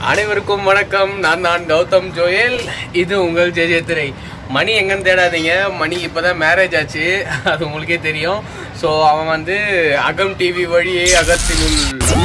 அனைவருக்கும் வணக்கம் நான் நான் கௌதம் ஜோயல் இது உங்கள் ஜே ஜே திரை மணி எங்கன்னு தேடாதீங்க மணி இப்போதான் மேரேஜ் ஆச்சு அது உங்களுக்கே தெரியும் ஸோ அவன் வந்து அகம் டிவி வழியே அகத்தினுள்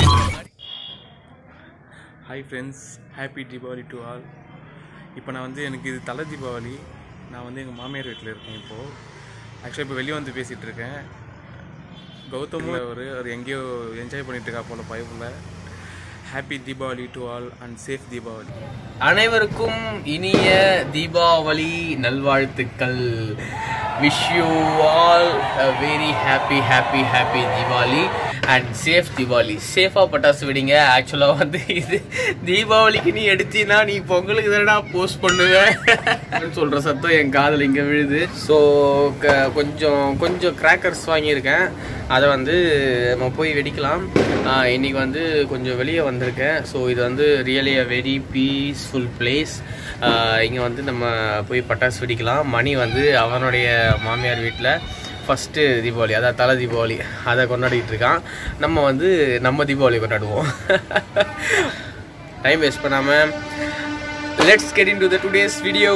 hi friends happy Deepavali to all இப்போ நான் வந்து எனக்கு இது தலை தீபாவளி நான் வந்து எங்கள் மாமியார் வீட்டில் இருக்கேன் இப்போது ஆக்சுவலாக இப்போ வெளியே வந்து பேசிகிட்டு இருக்கேன் கௌதமில் ஒரு ஒரு எங்கேயோ என்ஜாய் பண்ணிட்டு இருக்கா போல பயப்புல happy Deepavali to all and safe Deepavali அனைவருக்கும் இனிய தீபாவளி நல்வாழ்த்துக்கள் wish you all very happy happy happy Deepavali and safe Deepavali சேஃபாக பட்டாசு வெடிங்க ஆக்சுவலாக வந்து இது தீபாவளிக்கு நீ எடுத்தீன்னா நீ பொங்கலுக்கு தானடா போஸ்ட் பண்ணுவேன் சொல்கிற சத்தம் என் காதில் இங்கே விழுது ஸோ கொஞ்சம் கொஞ்சம் கிராக்கர்ஸ் வாங்கியிருக்கேன் அதை வந்து நம்ம போய் வெடிக்கலாம் ஆஹ் இன்னைக்கு வந்து கொஞ்சம் வெளியே வந்திருக்கேன் ஸோ இது வந்து really a very peaceful place இங்கே வந்து நம்ம போய் பட்டாசு வெடிக்கலாம் மணி வந்து அவனுடைய மாமியார் வீட்டில் ஃபஸ்ட்டு தீபாவளி அதாவது தலை தீபாவளி அதை கொண்டாடிட்டு இருக்கான் நம்ம வந்து நம்ம தீபாவளி கொண்டாடுவோம் டைம் வேஸ்ட் பண்ணாமல் let's get into the today's video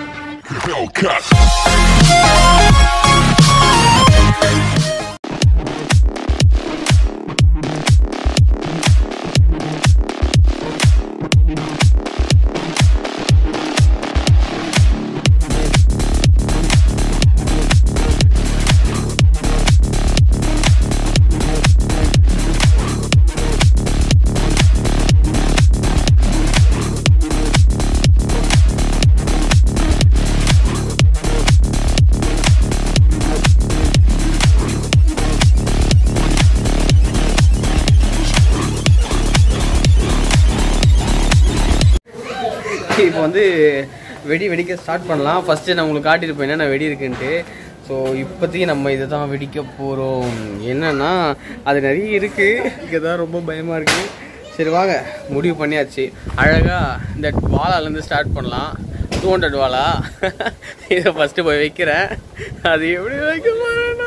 இப்போ வந்து வெடி வெடிக்க ஸ்டார்ட் பண்ணலாம் ஃபஸ்ட்டு நான் உங்களுக்கு காட்டியிருப்பேன் என்னென்ன வெடி இருக்குன்ட்டு ஸோ இப்போதைக்கு நம்ம இதை தான் வெடிக்க போகிறோம் என்னன்னா அது நிறைய இருக்குது இங்கே தான் ரொம்ப பயமாக இருக்குது சரி வாங்க முடிவு பண்ணியாச்சு அழகாக இந்த வாலாலேருந்து ஸ்டார்ட் பண்ணலாம் டூ ஹண்ட்ரட் வாலா இதை ஃபஸ்ட்டு போய் வைக்கிறேன் அது எப்படி வைக்க போகிறேன்னா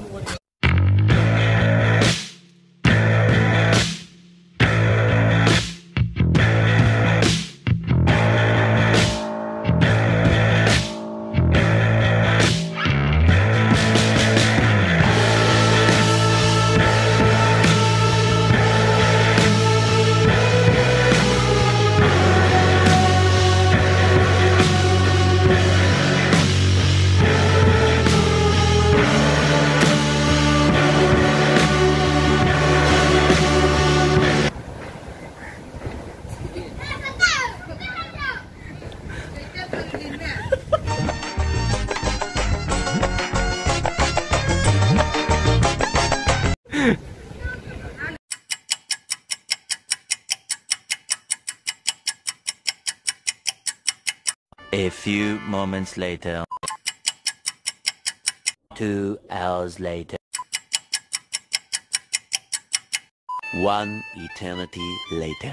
A few moments later. Two hours later. One eternity later.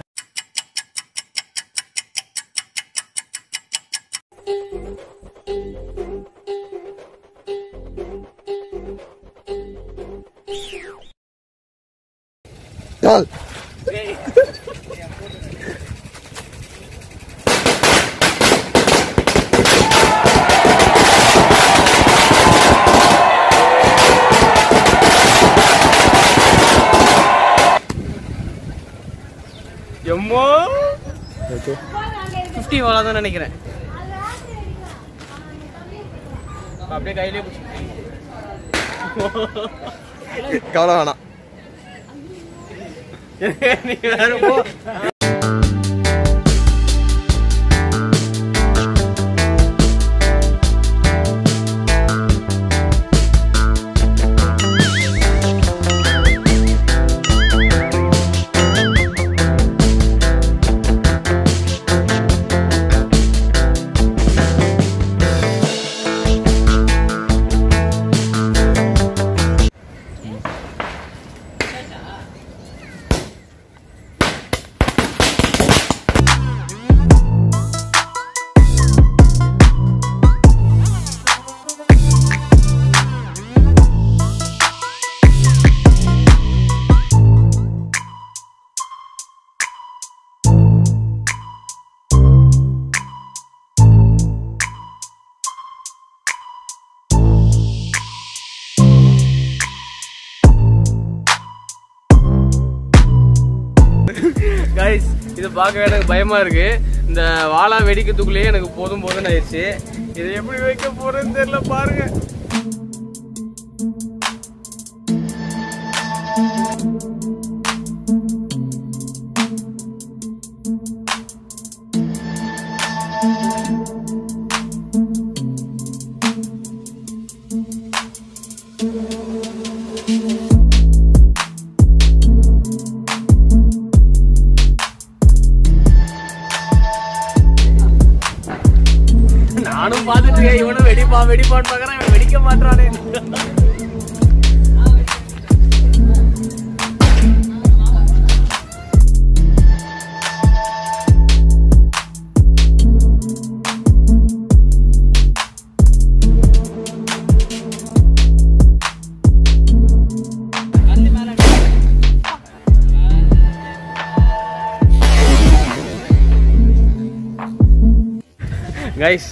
எம்மோ ஃபிஃப்டி வாலா தான் நினைக்கிறேன் அப்படியே கையிலே கவலை வேணாம் நீ வேற போ கைஸ் இது பார்க்க எனக்கு பயமா இருக்கு இந்த வாழா வெடிக்கிறதுக்குள்ளேயே எனக்கு போதும் போதும்னு ஆயிடுச்சு இதை எப்படி வைக்க போறேன்னு தெரியல பாருங்க நானும் பார்த்துட்டு இருக்கேன் இவனும் வெடிப்பா வெடிப்பான்னு பார்க்கறேன் இவன் வெடிக்க மாட்டானே கைஸ்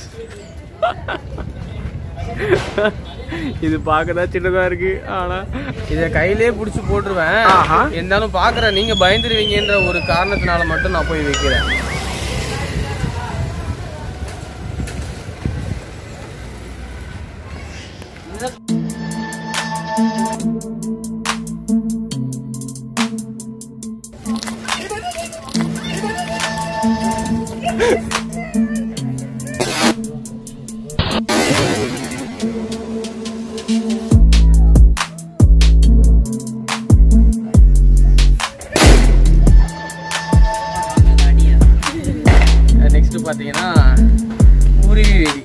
இது பார்க்கதான் சின்னதா இருக்கு ஆனா இத கையிலே புடிச்சு போட்டுருவேன் இருந்தாலும் பாக்குறேன் நீங்க பயந்துருவீங்கன்ற ஒரு காரணத்தினால மட்டும் நான் போய் வைக்கிறேன் நெக்ஸ்ட் பாத்தீங்கன்னா குருவி வெடி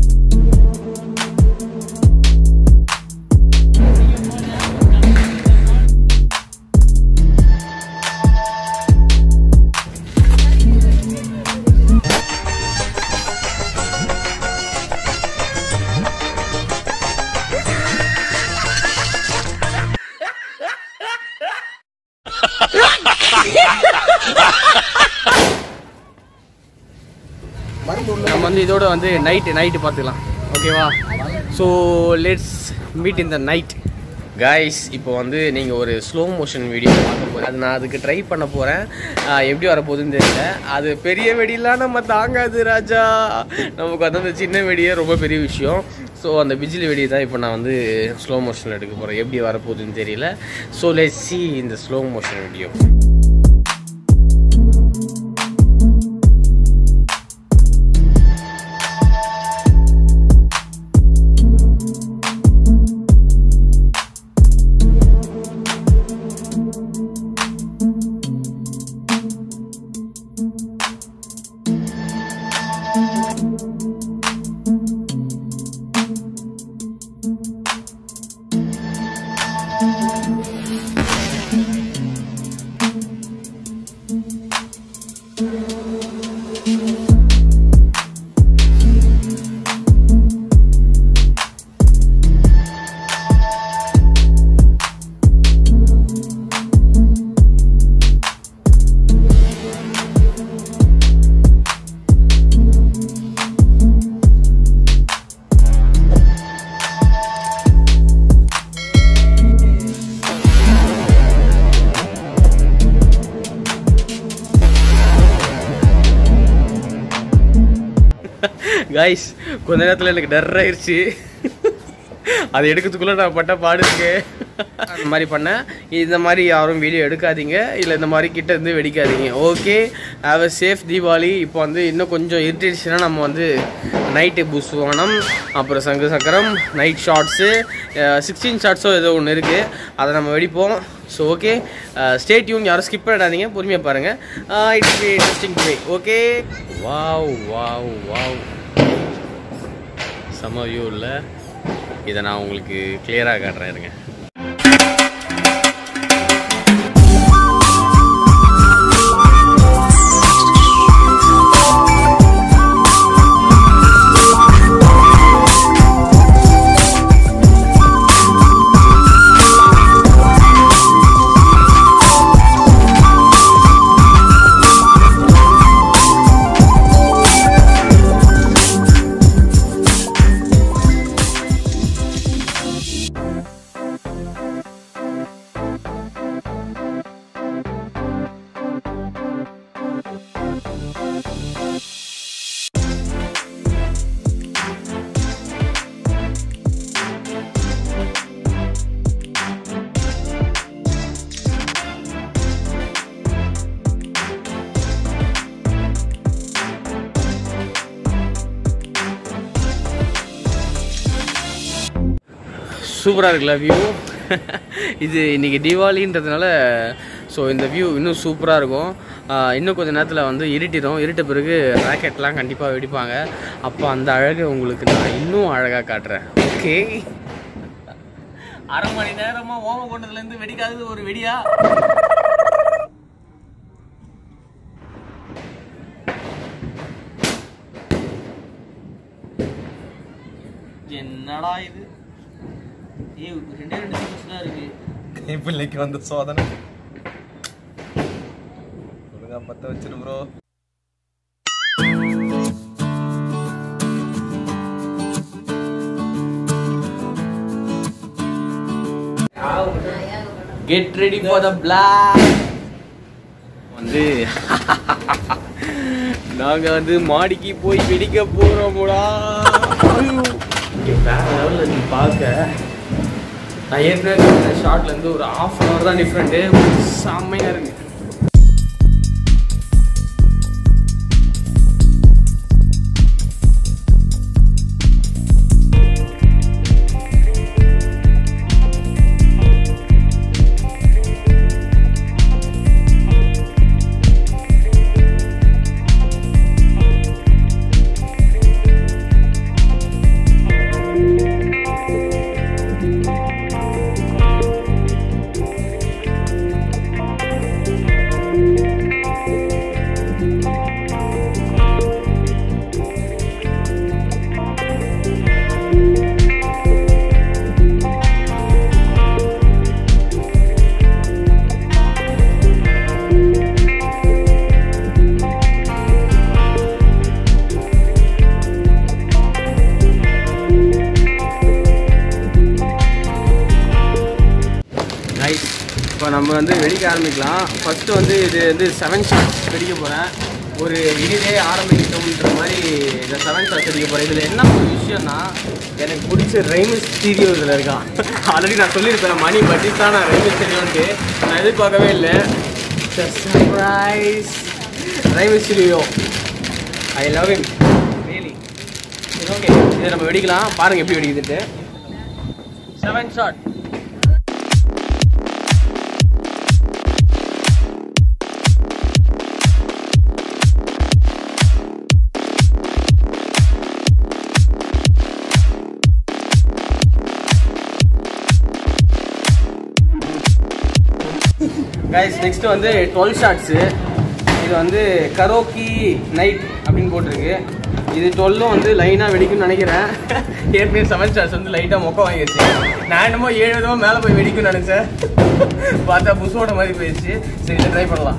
நம்ம வந்து இதோட வந்து நைட்டு நைட்டு பார்த்துக்கலாம் ஓகேவா so let's meet in the night guys இப்போ வந்து நீங்கள் ஒரு ஸ்லோ மோஷன் வீடியோ பார்க்க போகிறேன் அது நான் அதுக்கு ட்ரை பண்ண போகிறேன் எப்படி வரப்போகுதுன்னு தெரியல அது பெரிய வெடிலாம் நம்ம தாங்காது ராஜா நமக்கு வந்து அந்த சின்ன வெடியே ரொம்ப பெரிய விஷயம் ஸோ அந்த பிஜிலி வெடி தான் இப்போ நான் வந்து ஸ்லோ மோஷனில் எடுக்க போகிறேன் எப்படி வரப்போகுதுன்னு தெரியல ஸோ லெட் சி இந்த ஸ்லோ மோஷன் வீடியோ கைஸ் கொஞ்ச நேரத்தில் எனக்கு டர் ஆயிடுச்சு அது எடுக்கிறதுக்குள்ள நான் பட்ட பாடு இருக்கு அந்த மாதிரி பண்ணேன் இந்த மாதிரி யாரும் வீடியோ எடுக்காதீங்க இல்லை இந்த மாதிரி கிட்ட இருந்து வெடிக்காதீங்க okay have a safe Deepavali இப்போ வந்து இன்னும் கொஞ்சம் இருட்டுச்சுன்னா நம்ம வந்து நைட்டு புஸ்வானம் அப்புறம் சங்கு சக்கரம் நைட் ஷார்ட்ஸு சிக்ஸ்டீன் ஷார்ட்ஸோ ஏதோ ஒன்று இருக்குது அதை நம்ம வெடிப்போம் ஸோ ஓகே ஸ்டே டியூன் யாரும் ஸ்கிப் பண்ணிடாதீங்க பொறுமையாக பாருங்கள் it's be interesting today okay wow wow wow செம்ம வியூ இல்லை இதை நான் உங்களுக்கு கிளியராக காட்டுறேன் இருங்க சூப்பராக இருக்குல்ல வியூ இது இன்றைக்கி தீபாவளின்றதுனால ஸோ இந்த வியூ இன்னும் சூப்பராக இருக்கும் ஆஹ் இன்னும் கொஞ்சம் நேரத்தில் வந்து இருட்டிடும் இருட்ட பிறகு ராக்கெட்லாம் கண்டிப்பாக வெடிப்பாங்க அப்போ அந்த அழகை உங்களுக்கு நான் இன்னும் அழகாக காட்டுறேன் ஓகே அரை மணி நேரமாக ஓம கொண்டதுலேருந்து வெடிக்காதது ஒரு வெடியா என்னடா இது ஏய் ரெண்டே ரெண்டு நிமிஷம் தான் இருக்கு கைப்பிள்ளைக்கு வந்த சோதனை ஒழுங்கா பத்த வச்சிரு bro get ready for the block வந்து நாங்க வந்து மாடிக்கு போய் வெடிக்க போறோம்டா வேற லெவலில் நீ பார்க்க நான் ஏற்கனவே ஷார்ட்ல இருந்து ஒரு ஆஃப் அன் ஹவர் தான் டிஃப்ரெண்ட்டு செம்மையா இருக்கு நைஸ் இப்போ நம்ம வந்து வெடிக்க ஆரம்பிக்கலாம் ஃபஸ்ட்டு வந்து இது வந்து செவன் ஷாட்ஸ் வெடிக்க போகிறேன் ஒரு இனிதே ஆரம்பிக்கணுன்ற மாதிரி இந்த செவன் ஷாட்ஸ் வெடிக்க போகிறேன் இதில் என்ன ஒரு விஷயம்னா எனக்கு பிடிச்ச ரைமிஸ் ஸ்டீரியோ இதில் இருக்கான் ஆல்ரெடி நான் சொல்லியிருப்பேன் மணி பட்டிஸ் நான் ரைமிஸ் ஸ்டீரியோன்ட்டு நான் எதிர்பார்க்கவே இல்லை சர்ப்ரைஸ் ரைமிஸ் stereo I love him really okay இதை நம்ம வெடிக்கலாம் பாருங்கள் எப்படி வெடிக்குதுட்டு செவன் ஷாட் கைஸ் நெக்ஸ்ட் வந்து டுவெல் ஷாட்ஸு இது வந்து கரோக்கி நைட் அப்படின்னு போட்டிருக்கு இது டுவெல்லும் வந்து லைனாக வெடிக்கும்னு நினைக்கிறேன் ஏற்கனவே செவன் ஷாட்ஸ் வந்து லைட்டாக மொக்க வாங்கிடுச்சு நான் என்னமோ ஏழு விதமாக மேலே போய் வெடிக்கும்னு நினச்சேன் பார்த்தா புஷோட மாதிரி போயிடுச்சு சரி இதை ட்ரை பண்ணலாம்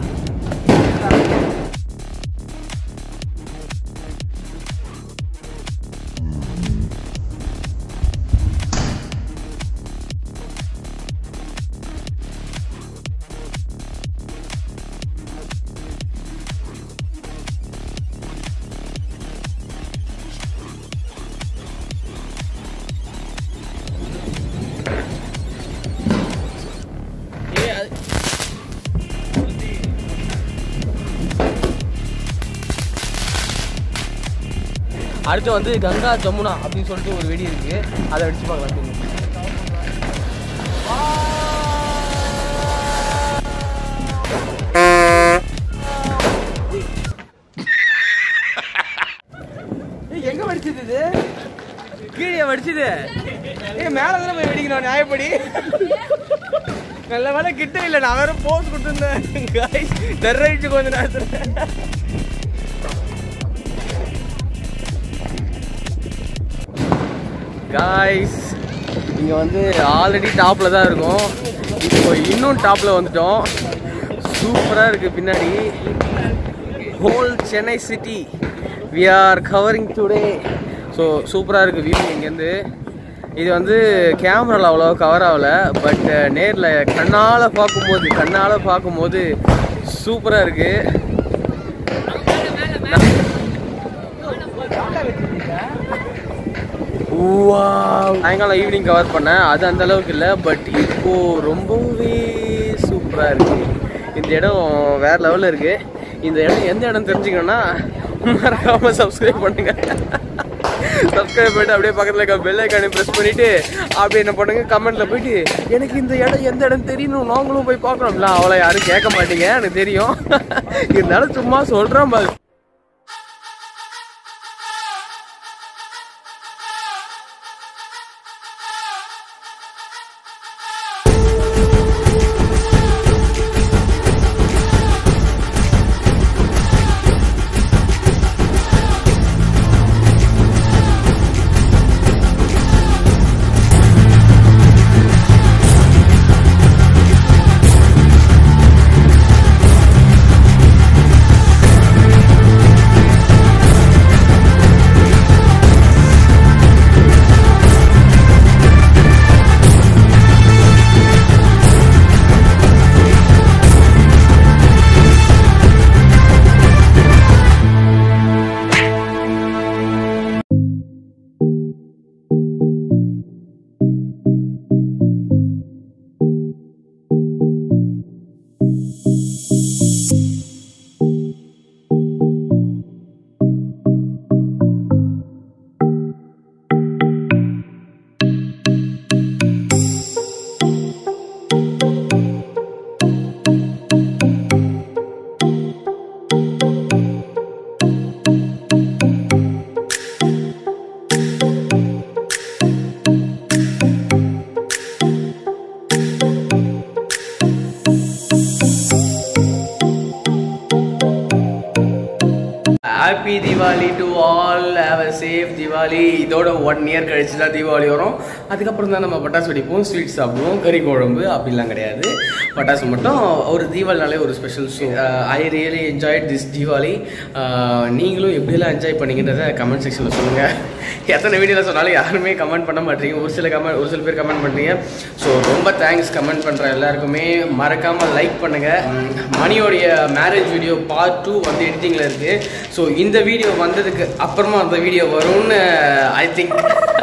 அடுத்து வந்து கங்கா ஜமுனா அப்படின்னு சொல்லிட்டு ஒரு வெடி இருக்கு அதை அடிச்சு பார்க்கலாம் திரும்ப. ஏய், எங்க வடிச்சது இது கீழே வடிச்சது ஏ மேல தானே போய் வெடிக்கணும் நியாயப்படி நல்ல வேலை கிட்ட இல்லை நான் வேற போஸ் கொடுத்துருந்தேன் டெரரிச்சு கொஞ்ச நேரத்தில் காய்ஸ் இங்கே வந்து ஆல்ரெடி டாப்பில் தான் இருக்கும் இப்போ இன்னும் டாப்பில் வந்துட்டோம் சூப்பராக இருக்குது பின்னாடி whole Chennai city we are covering today so சூப்பராக இருக்குது வியூ இங்கேருந்து இது வந்து கேமராவில் அவ்வளோ கவர் ஆகல பட் நேரில் கண்ணால் பார்க்கும்போது கண்ணால் பார்க்கும்போது சூப்பராக இருக்குது சாயங்காலம் ஈவினிங் கவர் பண்ணேன் அது அந்த அளவுக்கு இல்லை பட் இப்போ ரொம்பவே சூப்பராக இருக்கு இந்த இடம் வேற லெவலில் இருக்கு இந்த இடம் எந்த இடம் தெரிஞ்சுக்கணும்னா மறக்காம சப்ஸ்கிரைப் பண்ணுங்க சப்ஸ்கிரைப் பண்ணிட்டு அப்படியே பக்கத்தில் இருக்க பெல் ஐக்கானை ப்ரெஸ் பண்ணிட்டு அப்படியே என்ன பண்ணுங்க கமெண்ட்ல போயிட்டு எனக்கு இந்த இடம் எந்த இடம் தெரியணும் நாங்களும் போய் பார்க்கணும்ல அவ்வளோ யாரும் கேட்க மாட்டீங்க எனக்கு தெரியும் இருந்தாலும் சும்மா சொல்கிறேன் பாரு happy Deepavali to all have a safe Deepavali இதோட ஒன் இயர் கழிச்சு தான் தீபாவளி வரும் அதுக்கப்புறம் தான் நம்ம பட்டாசு வெடிப்போம் ஸ்வீட் சாப்பிடுவோம் கறி குழம்பு அப்படிலாம் கிடையாது பட்டாசு மட்டும் ஒரு தீபாவளினாலே ஒரு special show I really enjoyed this Deepavali ah, நீங்களும் எப்படியெல்லாம் என்ஜாய் பண்ணீங்கன்றத கமெண்ட் செக்ஷனில் சொல்லுங்கள் எத்தனை வீடியோவில் சொன்னாலும் யாருமே கமெண்ட் பண்ண மாட்டீங்க ஒரு சில கமெண்ட் ஒரு சில பேர் கமெண்ட் பண்ணுறீங்க ஸோ ரொம்ப தேங்க்ஸ் கமெண்ட் பண்ணுற எல்லாருக்குமே மறக்காமல் லைக் பண்ணுங்கள் மணியோடைய மேரேஜ் வீடியோ பார்ட் டூ வந்து எடிட்டிங்கில் இருக்குது ஸோ இந்த வீடியோ வந்ததுக்கு அப்புறமா அந்த வீடியோ வரும்னு ஐ திங்க்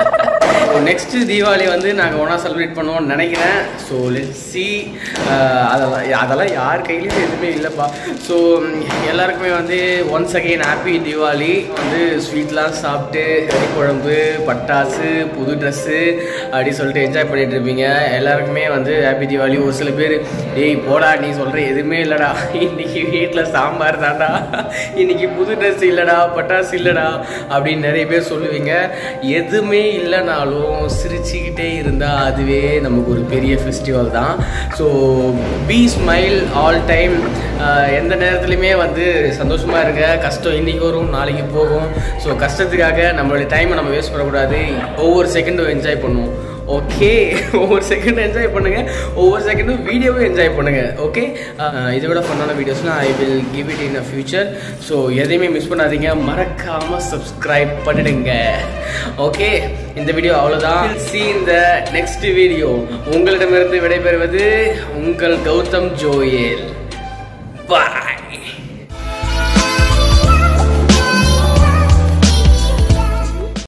நெக்ஸ்ட் தீபாவளி வந்து நாங்கள் ஒன்றா செலிப்ரேட் பண்ணுவோம்னு நினைக்கிறேன் ஸோ லெட் சி அதெல்லாம் அதெல்லாம் யார் கையிலையும் எதுவுமே இல்லைப்பா ஸோ எல்லாருக்குமே வந்து ஒன்ஸ் அகெயின் ஹாப்பி தீபாவளி வந்து ஸ்வீட்லாம் சாப்பிட்டு கறி குழம்பு பட்டாசு புது ட்ரெஸ்ஸு அப்படி சொல்லிட்டு என்ஜாய் பண்ணிட்டு இருப்பீங்க எல்லாருக்குமே வந்து ஹாப்பி தீபாவளி ஒரு சில பேர் ஏய் போடா நீ சொல்கிற எதுவுமே இல்லைடா இன்னைக்கு வீட்டில் சாம்பார் தான்டா இன்னைக்கு புது ட்ரெஸ் இல்லைடா பட்டாசு இல்லைடா அப்படின்னு நிறைய பேர் சொல்லுவீங்க எதுவுமே இல்லைனாலும் சிரிச்சுக்கிட்டே இருந்தால் அதுவே நமக்கு ஒரு பெரிய ஃபெஸ்டிவல் தான் so be smile all time எந்த நேரத்துலையுமே வந்து சந்தோஷமாக இருங்க கஷ்டம் இன்னைக்கு வரும் நாளைக்கு போகும் ஸோ கஷ்டத்துக்காக நம்மளுடைய டைமை நம்ம வேஸ்ட் பண்ணக்கூடாது ஒவ்வொரு செகண்டும் என்ஜாய் பண்ணுவோம் ஓகே ஒவ்வொரு செகண்டும் என்ஜாய் பண்ணுங்க ஒவ்வொரு செகண்டும் வீடியோவும் என்ஜாய் பண்ணுங்க ஓகே இதை விட ஃபன்னான வீடியோஸ்லாம் I will give it in a future so எதையுமே மிஸ் பண்ணாதீங்க மறக்காம சப்ஸ்கிரைப் பண்ணிடுங்க ஓகே இந்த வீடியோ அவ்வளோதான் சி இந்த நெக்ஸ்ட் வீடியோ உங்களிடமிருந்து விடைபெறுவது உங்கள் கௌதம் ஜோயல் பா